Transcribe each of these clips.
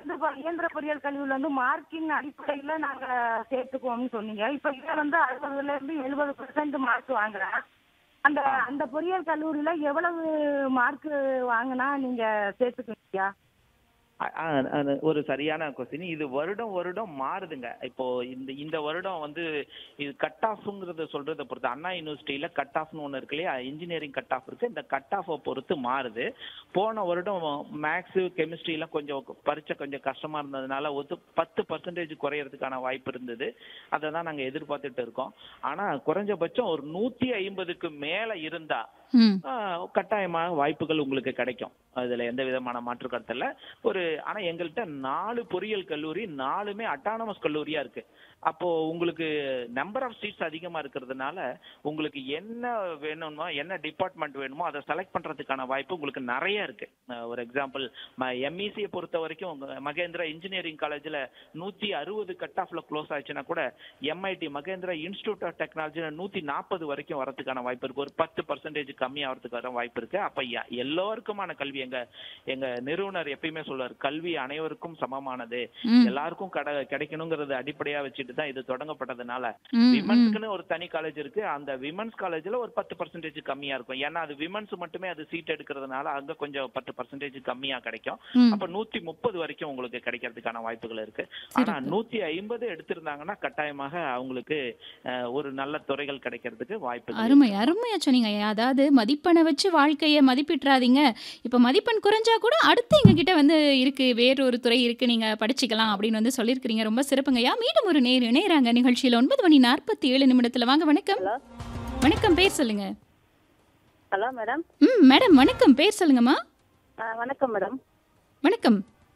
வந்து இப்ப இயந்திர பொறியியல் கல்வியில வந்து மார்க்கிங் அடிப்படையில நாங்க சேர்த்துக்குவோம்னு சொன்னீங்க இப்ப இதுல வந்து அறுபதுல இருந்து எழுபது பெர்சென்ட் மார்க் வாங்குறேன் அந்த அந்த பொறியியல் கல்லூரியில எவ்வளவு மார்க் வாங்கினா நீங்க சேர்த்துக்குவீங்க அ- அ- அது ஒரு சரியான கொஸ்டின் இது வருடம் வருடம் மாறுதுங்க இப்போ இந்த இந்த வருடம் வந்து இது கட் ஆஃப்ங்கிறத சொல்றதை பொறுத்து அண்ணா யூனிவர்சிட்டியில கட் ஆஃப்னு ஒன்று இருக்கு இல்லையா இன்ஜினியரிங் கட் ஆஃப் இருக்கு இந்த கட் ஆஃபை பொறுத்து மாறுது போன வருடம் மேக்ஸ் கெமிஸ்ட்ரிலாம் கொஞ்சம் பரீட்சை கொஞ்சம் கஷ்டமா இருந்ததுனால ஒரு பத்து பர்சன்டேஜ் குறையறதுக்கான வாய்ப்பு இருந்தது அதை தான் நாங்கள் எதிர்பார்த்துட்டு இருக்கோம் ஆனா குறைஞ்சபட்சம் ஒரு நூத்தி ஐம்பதுக்கு மேல இருந்தா ம் ஆஹ் கட்டாயமாக வாய்ப்புகள் உங்களுக்கு கிடைக்கும் அதுல எந்த விதமான மாற்று கருத்து இல்ல ஒரு ஆனா எங்கள்கிட்ட நாலு பொறியியல் கல்லூரி நாலுமே அட்டானமஸ் கல்லூரியா இருக்கு அப்போ உங்களுக்கு நம்பர் ஆஃப் சீட்ஸ் அதிகமா இருக்கிறதுனால உங்களுக்கு என்ன வேணுமோ என்ன டிபார்ட்மெண்ட் வேணுமோ அதை செலக்ட் பண்றதுக்கான வாய்ப்பு உங்களுக்கு நிறைய இருக்கு ஆஹ் ஒரு எக்ஸாம்பிள் எம்இசியை பொறுத்த வரைக்கும் உங்க மகேந்திரா இன்ஜினியரிங் காலேஜ்ல நூத்தி அறுபது கட் ஆஃப்ல க்ளோஸ் ஆச்சுன்னா கூட எம்ஐடி மகேந்திரா இன்ஸ்டியூட் ஆஃப் டெக்னாலஜில நூத்தி நாற்பது வரைக்கும் வரதுக்கான வாய்ப்பு இருக்கு ஒரு பத்து பர்சன்டேஜ் கம்மி ஆகிறதுக்கு வர வாய்ப்பு இருக்கு அப்ப எ- எல்லோருக்குமான கல்வி எங்க எங்க நிறுவனர் எப்பயுமே சொல்லுவார் கல்வி அனைவருக்கும் சமமானது ம் எல்லாருக்கும் கட கிடைக்கணுங்கிறது அடிப்படையா வச்சுட்டு தான் இது தொடங்கப்பட்டதுனால ம், ம் விமன்ஸ்க்குன்னு ஒரு தனி காலேஜ் இருக்கு அந்த விமன்ஸ் காலேஜ்ல ஒரு பத்து பர்சன்டேஜ் கம்மியா இருக்கும் ஏன்னா அது விமன்ஸ் மட்டுமே அது சீட் எடுக்கிறதுனால அங்க கொஞ்சம் பத்து பர்சன்டேஜ் கம்மியா கிடைக்கும் ம் அப்ப நூத்தி முப்பது வரைக்கும் உங்களுக்கு கிடைக்கிறதுக்கான வாய்ப்புகள் இருக்கு ஆனா சிறப்பு. நூத்தி ஐம்பது எடுத்திருந்தாங்கன்னா கட்டாயமாக அவங்களுக்கு அஹ், ஒரு நல்ல துறைகள் கிடைக்கிறதுக்கு வாய்ப்பு அருமை அருமையா சொன்னீங்க ஐயா. அதாவது மதிப்பெண்ணை வச்சு வாழ்க்கையை மதிப்பிட்றாதீங்க இப்போ மதிப்பெண் குறைஞ்சா கூட அடுத்து எங்ககிட்ட வந்து இருக்கு வேறு ஒரு துறை இருக்கு நீங்க படிச்சுக்கலாம் அப்படின்னு வந்து சொல்லியிருக்கிறீங்க ரொம்ப சிறப்புங்க ஐயா மீண்டும் ஒரு நேர் இணையறாங்க நிகழ்ச்சியில் ஒன்பது மணி நாற்பத்தி ஏழு நிமிடத்துல வாங்க வணக்கம் ஹலோ வணக்கம் பேர் சொல்லுங்க ஹலோ மேடம் ம் மேடம் வணக்கம் பேர் சொல்லுங்கம்மா ஆ, வணக்கம் மேடம் வணக்கம்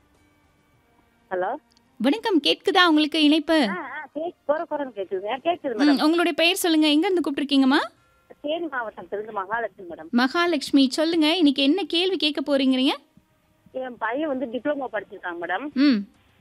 ஹலோ வணக்கம் கேட்குதா உங்களுக்கு இணைப்பு ஆ ஆ கேக் குறை குறைன்னு கேட்குதுங்க கேட்குது ம், மேடம் உங்களுடைய பெயர் சொல்லுங்க எங்க இருந்து கூப்பிட்டுருக்கீங்கம்மா தேனி மாவட்டத்திலிருந்து மகாலட்சுமி மேடம் மகாலட்சுமி சொல்லுங்க இன்னைக்கு என்ன கேள்வி கேட்க போறீங்கிறீங்க என் பையன் வந்து டிப்ளமோ படிச்சிருக்காங்க மேடம் ம்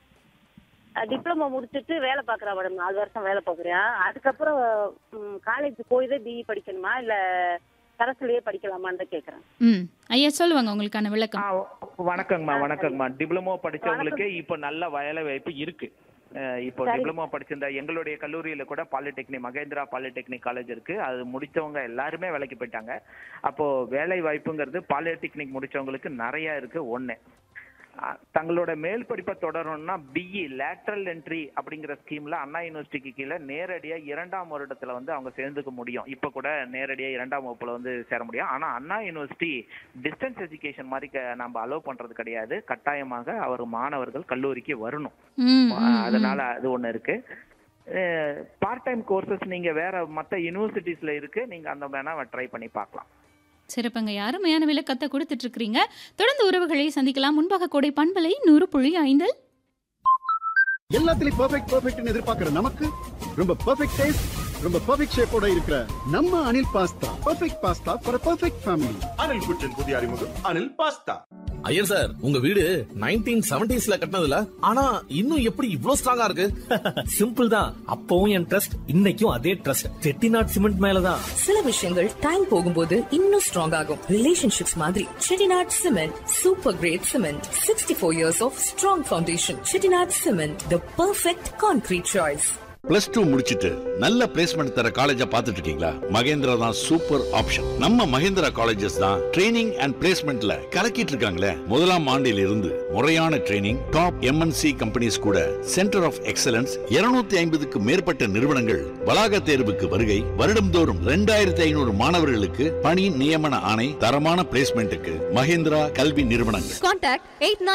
டிப்ளமோ முடிச்சுட்டு வேலை பார்க்குறான் மேடம் நாலு வருஷம் வேலை பார்க்குறேன் அதுக்கப்புறம் காலேஜ் போய் தான் பிஇ படிக்கணுமா இல்லை கரஸ்லயே படிக்கலாமான்னு தான் கேட்குறேன் ம் ஐயா சொல்லுவாங்க உங்களுக்கான விளக்கம் ஆ, வணக்கங்கம்மா வணக்கங்கம்மா டிப்ளமோ படிச்சவங்களுக்கு இப்போ நல்ல வேலை வாய்ப்பு இருக்கு அஹ், இப்போ சரி. டிப்ளமோ படிச்சிருந்த எங்களுடைய கல்லூரியில கூட பாலிடெக்னிக் மகேந்திரா பாலிடெக்னிக் காலேஜ் இருக்கு அது முடிச்சவங்க எல்லாருமே வேலைக்கு போயிட்டாங்க அப்போ வேலை வாய்ப்புங்கிறது பாலிடெக்னிக் முடிச்சவங்களுக்கு நிறைய இருக்கு ஒண்ணு அஹ், தங்களோட மேல் படிப்பை தொடரணும்னா பிஇ லேட்ரல் என்ட்ரி அப்படிங்கிற ஸ்கீம்ல அண்ணா யூனிவர்சிட்டிக்கு கீழே நேரடியா இரண்டாம் வருடத்துல வந்து அவங்க சேர்ந்துக்க முடியும் இப்ப கூட நேரடியா இரண்டாம் வகுப்புல வந்து சேர முடியும் ஆனா அண்ணா யூனிவர்சிட்டி டிஸ்டன்ஸ் எஜுகேஷன் மாதிரி க- நம்ம அலோவ் பண்றது கிடையாது கட்டாயமாக அவர் மாணவர்கள் கல்லூரிக்கு வரணும் ம், ம், ம். அதனால அது ஒண்ணு இருக்கு பார்ட் டைம் கோர்சஸ் நீங்க வேற மத்த யூனிவர்சிட்டிஸ்ல இருக்கு நீங்க அந்த வேணா ட்ரை பண்ணி பார்க்கலாம் சிறப்புங்க அருமையான விளக்கத்தை கொடுத்துட்டு இருக்கிறீங்க தொடர்ந்து உறவுகளை சந்திக்கலாம் முன்பாக கோடை பண்பலை நூறு புள்ளி ஐந்தில் எல்லாத்துலயும் பெர்ஃபெக்ட் பெர்ஃபெக்ட்னு எதிர்பார்க்கிற நமக்கு ரொம்ப பெர்ஃபெக்ட் டேஸ்ட் ரொம்ப பெர்ஃபெக்ட் ஷேப்போட இருக்கிற நம்ம Anil pasta perfect pasta for perfect family Anil குற்றின் புதிய அறிமுகம் அனில் பாஸ்தா ஐயர் சார் உங்க வீடு நைன்டீன் செவன்டிஸ்ல கட்டினதுல ஆனா இன்னும் எப்படி இவ்ளோ ஸ்ட்ராங்கா இருக்கு சிம்பிள் தான் அப்பவும் என் ட்ரஸ்ட் இன்னைக்கும் அதே ட்ரஸ்ட் செட்டிநாட் சிமெண்ட் மேலதான் சில விஷயங்கள் டைம் போகும்போது இன்னும் ஸ்ட்ராங் ஆகும் ரிலேஷன்ஷிப்ஸ் மாதிரி Chettinad cement super great cement sixty four years of strong foundation Chettinad cement the perfect concrete choice plus two முடிச்சிட்டு நல்ல பிளேஸ்மெண்ட் தர காலேஜ பாத்துட்டு இருக்கீங்களா மகேந்திரா தான் சூப்பர் ஆப்ஷன் நம்ம மகேந்திரா காலேஜஸ் தான் ட்ரைனிங் அண்ட் பிளேஸ்மெண்ட்ல கலக்கிட்டு இருக்காங்களே முதலாம் ஆண்டில் இருந்து முறையான ட்ரைனிங் டாப் எம்என்சி கம்பெனிஸ் கூட சென்டர் ஆஃப் எக்ஸலன்ஸ் 250 ஐம்பதுக்கு மேற்பட்ட நிறுவனங்கள் வளாக தேர்வுக்கு வருகை வருடம்தோறும் ரெண்டாயிரத்தி ஐநூறு மாணவர்களுக்கு பணி நியமன ஆணை தரமான பிளேஸ்மெண்ட்டுக்கு மகேந்திரா கல்வி நிறுவனங்கள் Contact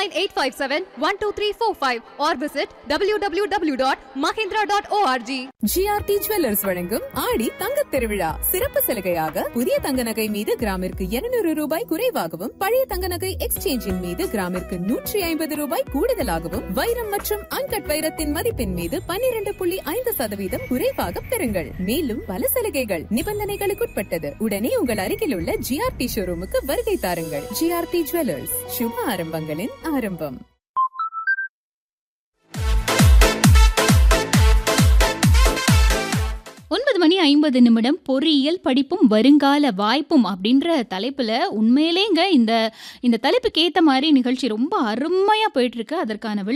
89857-12345 or visit www.mahindra.org. GRT jewellers வழங்கும் ஆடி தங்க திருவிழா சிறப்பு சலுகையாக புதிய தங்க நகை மீது கிராமிற்கு 200 ரூபாய் குறைவாகவும் பழைய தங்க நகை எக்ஸ்சேஞ்சின் மீது கிராமிற்கு நூற்றி ஐம்பது ரூபாய் கூடுதலாகவும் வைரம் மற்றும் அன்கட் வைரத்தின் மதிப்பின் மீது 12.5% புள்ளி ஐந்து சதவீதம் குறைவாக பெறுங்கள் மேலும் பல சலுகைகள் நிபந்தனைகளுக்குட்பட்டது உடனே உங்கள் அருகில் உள்ள ஜிஆர்டி ஷோரூமுக்கு வருகை தாருங்கள் ஜிஆர்டி ஜுவல்லர்ஸ் சுப ஆரம்பங்களின் ஆரம்பம் ஒன்பது மணி ஐம்பது நிமிடம் பொறியியல் படிப்பும் வருங்கால வாய்ப்பும் அப்படின்ற தலைப்புல உண்மையிலேங்க இந்த இந்த தலைப்புக்கு ஏத்த மாதிரி நிகழ்ச்சி ரொம்ப அருமையா போயிட்டு இருக்கு அதற்கான